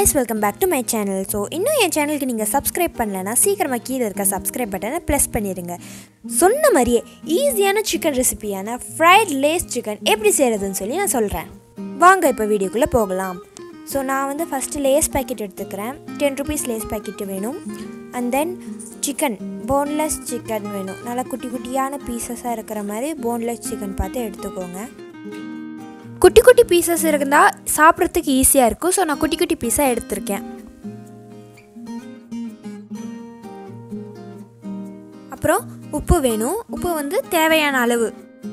guys welcome back to my channel so இன்னும் என் சேனலுக்கு நீங்கள் சப்ஸ்கிரைப் பண்ணலைன்னா சீக்கிரமாக கீழே இருக்க சப்ஸ்கிரைப் பட்டனை ப்ளஸ் பண்ணிடுங்க சொன்ன மாதிரியே ஈஸியான சிக்கன் ரெசிபியான ஃப்ரைட் லேஸ் சிக்கன் எப்படி செய்கிறதுன்னு சொல்லி நான் சொல்கிறேன் வாங்க இப்போ வீடியோக்குள்ளே போகலாம் ஸோ நான் வந்து ஃபஸ்ட்டு லேஸ் பேக்கெட் எடுத்துக்கிறேன் டென் ருபீஸ் லேஸ் பேக்கெட்டு வேணும் and then chicken boneless chicken வேணும் நல்லா குட்டி குட்டியான பீசஸாக இருக்கிற மாதிரி போன்லெஸ் சிக்கன் பார்த்து எடுத்துக்கோங்க குட்டி குட்டி பீசஸ் இருந்தால் சாப்பிட்றதுக்கு ஈஸியாக இருக்கும் ஸோ நான் குட்டி குட்டி பீஸாக எடுத்திருக்கேன் அப்புறம் உப்பு வேணும் உப்பு வந்து தேவையான அளவு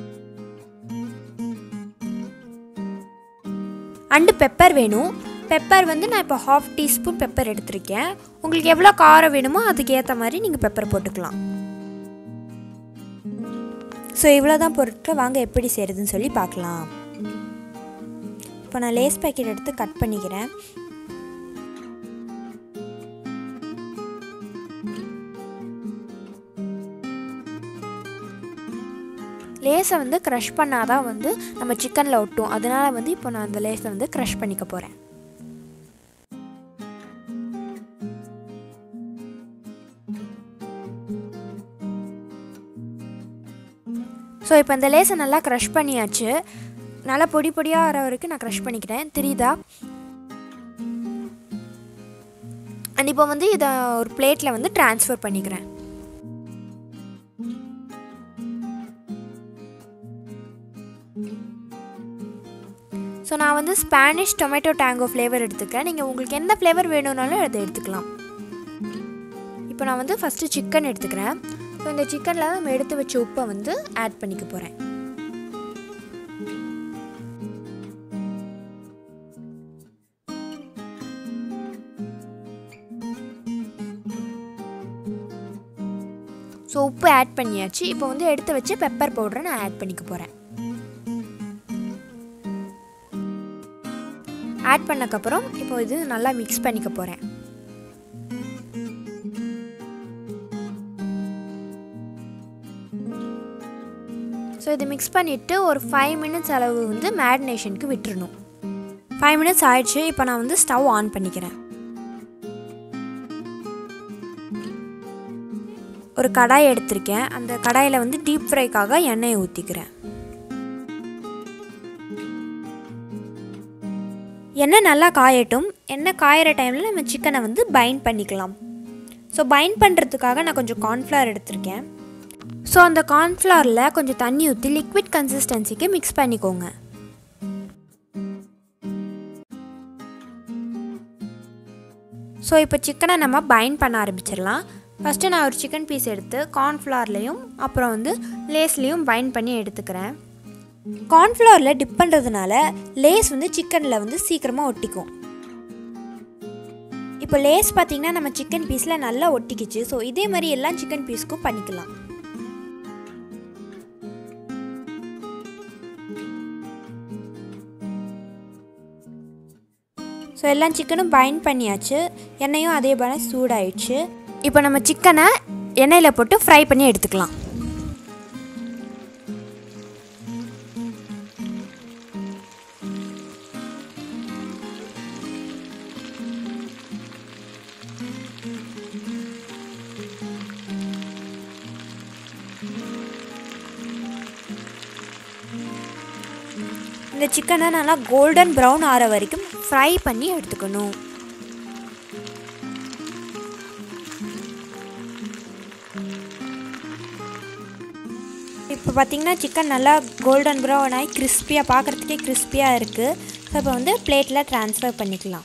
அண்டு பெப்பர் வேணும் பெப்பர் வந்து நான் இப்போ ஹாஃப் டீஸ்பூன் பெப்பர் எடுத்திருக்கேன் உங்களுக்கு எவ்வளோ காரம் வேணுமோ அதுக்கு ஏற்ற மாதிரி நீங்கள் பெப்பர் போட்டுக்கலாம் ஸோ இவ்வளோ தான் பொருட்கள் வாங்க எப்படி செய்கிறதுன்னு சொல்லி பார்க்கலாம் இப்போ நான் லேஸ் பேக்கெட் எடுத்து கட் பண்ணிக்கிறேன் லேஸை வந்து க்ரஷ் பண்ணால் தான் வந்து நம்ம சிக்கனில் ஒட்டும் அதனால் வந்து இப்போ நான் அந்த லேஸை வந்து க்ரஷ் பண்ணிக்க போகிறேன் ஸோ இப்போ இந்த லேஸை நல்லா க்ரஷ் பண்ணியாச்சு நல்லா பொடி பொடியாக வர வரைக்கும் நான் க்ரஷ் பண்ணிக்கிறேன் தெரியுதா அண்ட் இப்போ வந்து இதை ஒரு பிளேட்டில் வந்து ட்ரான்ஸ்ஃபர் பண்ணிக்கிறேன் ஸோ நான் வந்து ஸ்பானிஷ் டொமேட்டோ டேங்கோ ஃப்ளேவர் எடுத்துக்கிறேன் நீங்கள் உங்களுக்கு எந்த ஃப்ளேவர் வேணும்னாலும் அதை எடுத்துக்கலாம் இப்போ நான் வந்து ஃபஸ்ட்டு சிக்கன் எடுத்துக்கிறேன் ஸோ இந்த சிக்கனில் நம்ம எடுத்து வச்ச உப்பை வந்து ஆட் பண்ணிக்க போகிறேன் ஸோ உப்பு ஆட் பண்ணியாச்சு இப்போ வந்து எடுத்து வச்சு பெப்பர் பவுடரை நான் ஆட் பண்ணிக்க போகிறேன் ஆட் பண்ணக்கப்புறம் இப்போ இது நல்லா மிக்ஸ் பண்ணிக்க போகிறேன் ஸோ இதை மிக்ஸ் பண்ணிவிட்டு ஒரு ஃபைவ் மினிட்ஸ் அளவு வந்து மேரினேஷனுக்கு விட்டுறணும் ஃபைவ் மினிட்ஸ் ஆயிடுச்சு இப்போ நான் வந்து ஸ்டவ் ஆன் பண்ணிக்கிறேன் ஒரு கடாய் எடுத்திருக்கேன் அந்த கடாயில் வந்து டீப் ஃப்ரைக்காக எண்ணெயை ஊற்றிக்கிறேன் எண்ணெய் நல்லா காயட்டும் எண்ணெய் காயிற டைமில் நம்ம சிக்கனை வந்து பைண்ட் பண்ணிக்கலாம் ஸோ பைண்ட் பண்ணுறதுக்காக நான் கொஞ்சம் கார்ன்ஃப்ளவர் எடுத்திருக்கேன் ஸோ அந்த கார்ன்ஃப்ளவரில் கொஞ்சம் தண்ணி ஊற்றி லிக்விட் கன்சிஸ்டன்சிக்கு மிக்ஸ் பண்ணிக்கோங்க ஸோ இப்போ சிக்கனை நம்ம பைண்ட் பண்ண ஆரம்பிச்சிடலாம் ஃபஸ்ட்டு நான் ஒரு சிக்கன் பீஸ் எடுத்து கார்ன்ஃப்ளவர்லேயும் அப்புறம் வந்து லேஸ்லேயும் பைண்ட் பண்ணி எடுத்துக்கிறேன் கார்ன்ஃப்ளவரில் டிப் பண்ணுறதுனால லேஸ் வந்து சிக்கனில் வந்து சீக்கிரமாக ஒட்டிக்கும் இப்போ லேஸ் பார்த்திங்கன்னா நம்ம சிக்கன் பீஸில் நல்லா ஒட்டிக்கிச்சு ஸோ இதே மாதிரி எல்லா சிக்கன் பீஸ்க்கும் பண்ணிக்கலாம் ஸோ எல்லா சிக்கனும் பைண்ட் பண்ணியாச்சு எண்ணெயும் அதே போல் சூடாயிடுச்சு இப்போ நம்ம சிக்கனை எண்ணெயில் போட்டு ஃப்ரை பண்ணி எடுத்துக்கலாம் இந்த சிக்கனை நல்லா கோல்டன் ப்ரௌன் ஆற வரைக்கும் ஃப்ரை பண்ணி எடுத்துக்கணும் இப்போ பார்த்தீங்கன்னா சிக்கன் நல்லா கோல்டன் ப்ரௌன் ஆகி கிறிஸ்பியாக பார்க்குறதுக்கே கிறிஸ்பியாக இருக்குது ஸோ இப்போ வந்து பிளேட்டில் ட்ரான்ஸ்ஃபர் பண்ணிக்கலாம்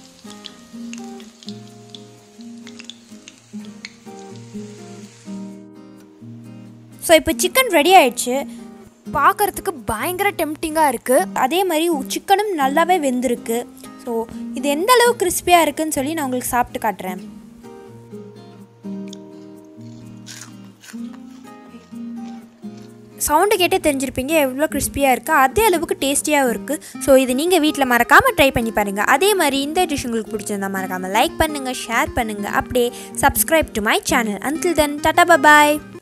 ஸோ இப்போ சிக்கன் ரெடி ஆயிடுச்சு பார்க்குறதுக்கு பயங்கர டெம்டிங்காக இருக்குது அதே மாதிரி சிக்கனும் நல்லாவே வெந்திருக்கு ஸோ இது எந்த அளவு கிறிஸ்பியாக இருக்குன்னு சொல்லி நான் உங்களுக்கு சாப்பிட்டு காட்டுறேன் சவுண்டு கேட்டே தெரிஞ்சிருப்பீங்க எவ்வளோ கிறிஸ்பியாக இருக்குது அதே அளவுக்கு டேஸ்டியாகவும் இருக்குது ஸோ இது நீங்கள் வீட்டில் மறக்காமல் ட்ரை பண்ணி பாருங்கள் அதே மாதிரி இந்த டிஷ் உங்களுக்கு பிடிச்சிருந்தா மறக்காமல் லைக் பண்ணுங்கள் ஷேர் பண்ணுங்கள் அப்படியே subscribe to my channel until then tata bye